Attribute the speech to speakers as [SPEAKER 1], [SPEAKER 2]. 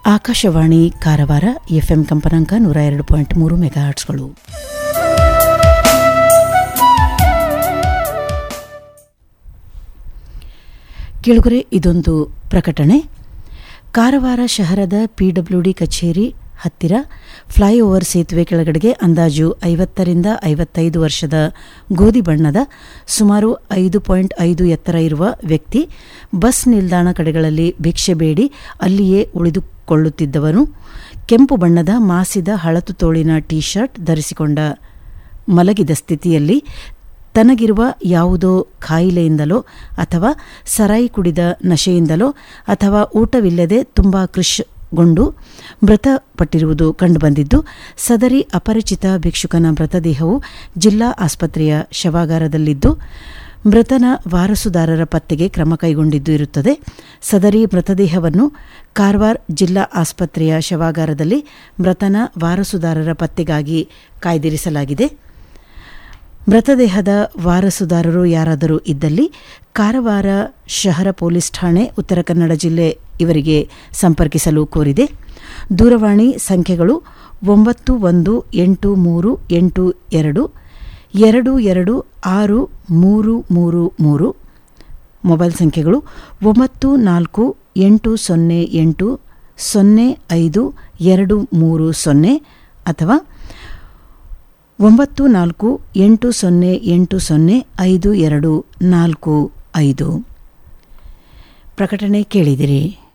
[SPEAKER 1] Akashvani Karwar FM ಕಂಪನಾಂಕ ನೂರ ಎರಡು ಪಾಯಿಂಟ್ ಮೂರು ಮೆಗಾಹರ್ಟ್ಸ್ಗಳು ಕೆಳಗರೆ ಇದೊಂದು ಪ್ರಕಟಣೆ ಕಾರವಾರ ಶಹರದ ಪಿಡಬ್ಲ್ಯೂಡಿ ಕಚೇರಿ ಹತ್ತಿರ ಫ್ಲೈಓವರ್ ಸೇತುವೆ ಕೆಳಗಡೆಗೆ ಅಂದಾಜು ಐವತ್ತರಿಂದ ಐವತ್ತೈದು ವರ್ಷದ ಗೋಧಿ ಬಣ್ಣದ ಸುಮಾರು ಐದು ಪಾಯಿಂಟ್ ಐದು ಎತ್ತರ ಇರುವ ವ್ಯಕ್ತಿ ಬಸ್ ನಿಲ್ದಾಣ ಕಡೆಗಳಲ್ಲಿ ಭಿಕ್ಷೆ ಬೇಡಿ ಅಲ್ಲಿಯೇ ಉಳಿದುಕೊಳ್ಳುತ್ತಿದ್ದವನು ಕೆಂಪು ಬಣ್ಣದ ಮಾಸಿದ ಹಳತು ತೋಳಿನ ಟೀ ಶರ್ಟ್ ಧರಿಸಿಕೊಂಡ ಮಲಗಿದ ಸ್ಥಿತಿಯಲ್ಲಿ ತನಗಿರುವ ಯಾವುದೋ ಕಾಯಿಲೆಯಿಂದಲೋ ಅಥವಾ ಸರಾಯಿ ಕುಡಿದ ನಶೆಯಿಂದಲೋ ಅಥವಾ ಊಟವಿಲ್ಲದೆ ತುಂಬ ಕೃಷಗೊಂಡು ಮೃತಪಟ್ಟಿರುವುದು ಕಂಡುಬಂದಿದ್ದು ಸದರಿ ಅಪರಿಚಿತ ಭಿಕ್ಷುಕನ ಮೃತದೇಹವು ಜಿಲ್ಲಾ ಆಸ್ಪತ್ರೆಯ ಶವಾಗಾರದಲ್ಲಿದ್ದು ಮೃತನ ವಾರಸುದಾರರ ಪತ್ತೆಗೆ ಕ್ರಮ ಕೈಗೊಂಡಿದ್ದು ಇರುತ್ತದೆ ಸದರಿ ಮೃತದೇಹವನ್ನು ಕಾರವಾರ ಜಿಲ್ಲಾ ಆಸ್ಪತ್ರೆಯ ಶವಾಗಾರದಲ್ಲಿ ಮೃತನ ವಾರಸುದಾರರ ಪತ್ತೆಗಾಗಿ ಕಾಯ್ದಿರಿಸಲಾಗಿದೆ ಮೃತದೇಹದ ವಾರಸುದಾರರು ಯಾರಾದರೂ ಇದ್ದಲ್ಲಿ ಕಾರವಾರ ಶಹರ ಪೊಲೀಸ್ ಠಾಣೆ ಉತ್ತರ ಕನ್ನಡ ಜಿಲ್ಲೆ ಇವರಿಗೆ ಸಂಪರ್ಕಿಸಲು ಕೋರಿದೆ ದೂರವಾಣಿ ಸಂಖ್ಯೆಗಳು ಒಂಬತ್ತು ಒಂದು ಎಂಟು ಮೂರು ಎಂಟು ಎರಡು ಎರಡು ಎರಡು ಆರು ಮೂರು ಮೂರು ಮೂರು ಮೊಬೈಲ್ ಸಂಖ್ಯೆಗಳು ಒಂಬತ್ತು ನಾಲ್ಕು ಎಂಟು ಸೊನ್ನೆ ಎಂಟು ಸೊನ್ನೆ ಐದು ಎರಡು ಮೂರು ಸೊನ್ನೆ ಅಥವಾ ಒಂಬತ್ತು ನಾಲ್ಕು ಎಂಟು ಸೊನ್ನೆ ಎಂಟು ಸೊನ್ನೆ ಐದು ಎರಡು ನಾಲ್ಕು ಐದು ಪ್ರಕಟಣೆ ಕೇಳಿದಿರಿ